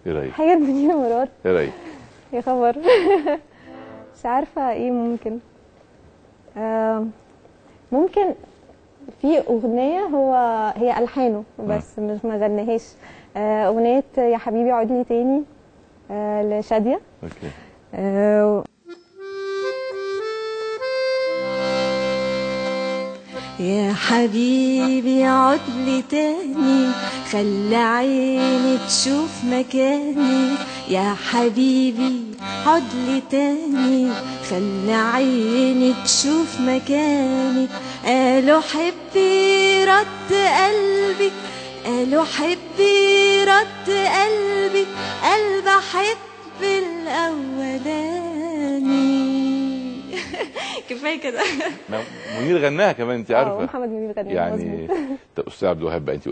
ايه رايك حاجات منير مراد ايه رايك يا خبر مش عارفة ايه ممكن آم، ممكن في أغنية هو هي ألحانه بس مش ما غناهاش آه، أغنية يا حبيبي عود لي تاني آه، لشادية اوكي آه، يا حبيبي عد لي تاني خلي عيني تشوف مكاني يا حبيبي عد لي تاني خلي عيني تشوف مكاني قالوا حبي رد قلبي قالوا حبي رد قلبي قلب احب الاولاني كفايه كده ما- منير غناها كمان انت اه عارفه محمد منير غناها يعني مظبوط. طب استاذ عبد الوهاب بقى انت